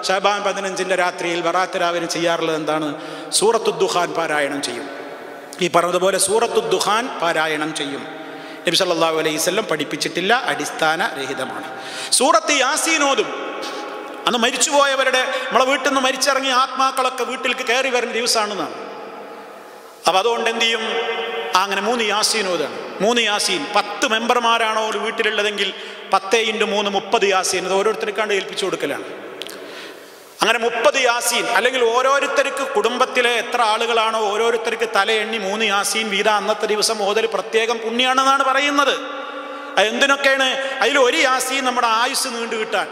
ഷാബാൻ പതിനഞ്ചിൻ്റെ രാത്രിയിൽ വറാത്ത് രാവിലെ ചെയ്യാറുള്ളത് എന്താണ് സൂറത്തു ദുഹാൻ പാരായണം ചെയ്യും ഈ പറഞ്ഞതുപോലെ സൂറത്തു ദുഹാൻ പാരായണം ചെയ്യും നബി സല്ലല്ലാഹു അലൈഹി വസല്ലം പഠിപ്പിച്ചിട്ടില്ല അടിസ്ഥാന രഹിതമാണ് സൂറത്ത് യാസീനോതും അന്ന് മരിച്ചുപോയവരുടെ നമ്മളെ വീട്ടിൽ നിന്ന് മരിച്ചിറങ്ങിയ ആത്മാക്കളൊക്കെ വീട്ടിലേക്ക് കയറി വരുന്ന ദിവസമാണെന്നാണ് അപ്പം അതുകൊണ്ട് എന്ത് ചെയ്യും ആ, അങ്ങനെ മൂന്ന് യാസീൻ ഓതാണ് മൂന്ന് യാസീൻ പത്ത് മെമ്പർമാരാണോ ഒരു വീട്ടിലുള്ളതെങ്കിൽ പത്തേ ഇൻറ്റു മൂന്ന് മുപ്പത് യാസീൻ അത് ഓരോരുത്തർക്കാണ്ട് ഏൽപ്പിച്ചു കൊടുക്കലാണ് അങ്ങനെ മുപ്പത് യാസീൻ അല്ലെങ്കിൽ ഓരോരുത്തർക്ക് കുടുംബത്തിലെ എത്ര ആളുകളാണോ ഓരോരുത്തർക്ക് തല എണ്ണി മൂന്ന് യാസീൻ വീത അന്നത്തെ ദിവസം ഓതൽ പ്രത്യേകം പുണ്യാണെന്നാണ് പറയുന്നത് അത് എന്തിനൊക്കെയാണ് അതിൽ ഒരു യാസീൻ നമ്മുടെ ആയുസ് നീണ്ടു കിട്ടാൻ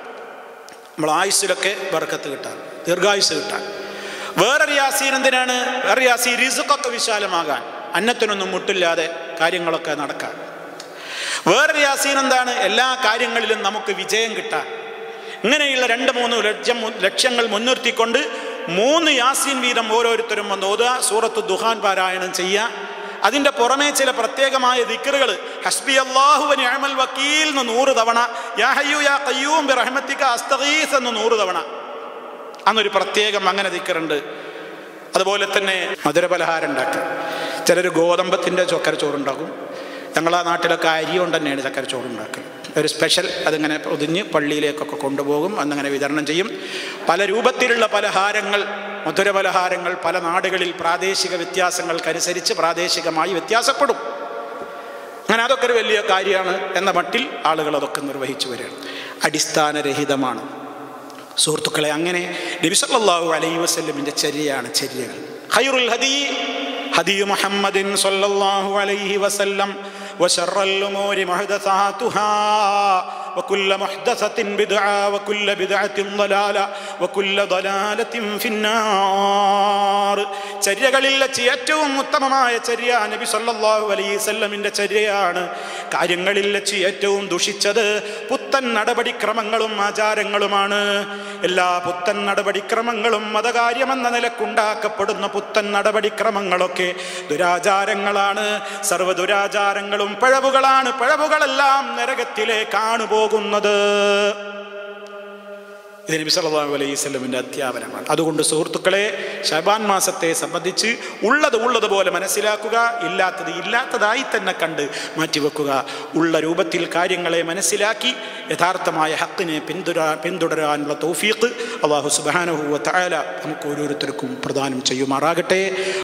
നമ്മൾ ആയുസ്സിലൊക്കെ ബർക്കത്ത് കിട്ടാൻ ദീർഘായുസ് കിട്ടാൻ വേറൊരു യാസീൻ എന്തിനാണ് വേറെ യാസീൻ റിസുക്കൊക്കെ വിശാലമാകാൻ അന്നത്തിനൊന്നും മുട്ടില്ലാതെ കാര്യങ്ങളൊക്കെ നടക്കാൻ വേറൊരു യാസീൻ എന്താണ് എല്ലാ കാര്യങ്ങളിലും നമുക്ക് വിജയം കിട്ടാൻ ഇങ്ങനെയുള്ള രണ്ട് മൂന്ന് ലക്ഷ്യം ലക്ഷ്യങ്ങൾ മുൻനിർത്തിക്കൊണ്ട് മൂന്ന് യാസീൻ വീതം ഓരോരുത്തരും വന്ന് ഓതുക സൂറത്ത് ദുഹാൻ പാരായണം ചെയ്യുക അതിൻ്റെ പുറമേ ചില പ്രത്യേകമായ ദിക്കറുകൾ ഹസ്ബി അള്ളാഹു നിഅമൽ വക്കീൽ എന്ന് നൂറ് തവണ യാ ഹയ്യു യാ ഖയ്യൂം ബി റഹ്മത്തിക അസ്തഗീസ് എന്ന് നൂറ് തവണ അന്നൊരു പ്രത്യേകം അങ്ങനെ ദിക്കറുണ്ട് അതുപോലെ തന്നെ മധുരപലഹാരം ഉണ്ടാക്കുക ചിലർ ഗോതമ്പത്തിൻ്റെ ചക്കര ചോറുണ്ടാക്കും ഞങ്ങളാ നാട്ടിലൊക്കെ അരി കൊണ്ട് തന്നെയാണ് ചക്കര ചോറുണ്ടാക്കൽ ഒരു സ്പെഷ്യൽ അതിങ്ങനെ ഒതുങ്ങി പള്ളിയിലേക്കൊക്കെ കൊണ്ടുപോകും അന്നങ്ങനെ വിതരണം ചെയ്യും പല രൂപത്തിലുള്ള പലഹാരങ്ങൾ മധുര പലഹാരങ്ങൾ പല നാടുകളിൽ പ്രാദേശിക വ്യത്യാസങ്ങൾക്കനുസരിച്ച് പ്രാദേശികമായി വ്യത്യാസപ്പെടും അങ്ങനെ അതൊക്കെ ഒരു വലിയ കാര്യമാണ് എന്ന മട്ടിൽ ആളുകൾ അതൊക്കെ നിർവഹിച്ചു വരികയാണ് അടിസ്ഥാനരഹിതമാണ് സുഹൃത്തുക്കളെ അങ്ങനെ നബിസല്ലാഹു അലൈഹി വസല്ലമിൻ്റെ ചര്യയാണ് ചര്യകൾ ഖൈറുൽ ഹദീ ഹദീ മുഹമ്മദിൻ സല്ലല്ലാഹു അലൈഹി വസല്ലം وشر الأمور محدثاتها وكل محدثة بدعة وكل بدعة ضلالة وكل ضلالة في النار ചര്യകളിൽ വെച്ച് ഏറ്റവും ഉത്തമമായ ചര്യ നബി സല്ലല്ലാഹു അലൈഹി വസല്ലമിന്റെ ചര്യയാണ് കാര്യങ്ങളിൽ വെച്ച് ഏറ്റവും ദുഷിച്ചത് പുത്തൻ നടപടിക്രമങ്ങളും ആചാരങ്ങളുമാണ് എല്ലാ പുത്തൻ നടപടിക്രമങ്ങളും മതകാര്യമെന്ന നിലക്കുണ്ടാക്കപ്പെടുന്ന പുത്തൻ നടപടിക്രമങ്ങളൊക്കെ ദുരാചാരങ്ങളാണ് സർവ്വ ദുരാചാരങ്ങളും പിഴവുകളാണ് പിഴവുകളെല്ലാം നരകത്തിലേക്കാണ് പോകുന്നത് ഇത് നബി സല്ലല്ലാഹു അലൈഹി വസല്ലമിന്റെ അധ്യാപനമാണ് അതുകൊണ്ട് സുഹൃത്തുക്കളെ ഷബാൻ മാസത്തെ സംബന്ധിച്ച് ഉള്ളത് ഉള്ളതുപോലെ മനസ്സിലാക്കുക ഇല്ലാത്തത് ഇല്ലാത്തതായി തന്നെ കണ്ട് മാറ്റിവെക്കുക ഉള്ള രൂപത്തിൽ കാര്യങ്ങളെ മനസ്സിലാക്കി യഥാർത്ഥമായ ഹക്കിനെ പിന്തുടരാ പിന്തുടരാനുള്ള തൗഫീഖ് അള്ളാഹു സുബ്ഹാനഹു വ തആല നമുക്ക് ഓരോരുത്തർക്കും പ്രദാനം ചെയ്യുമാറാകട്ടെ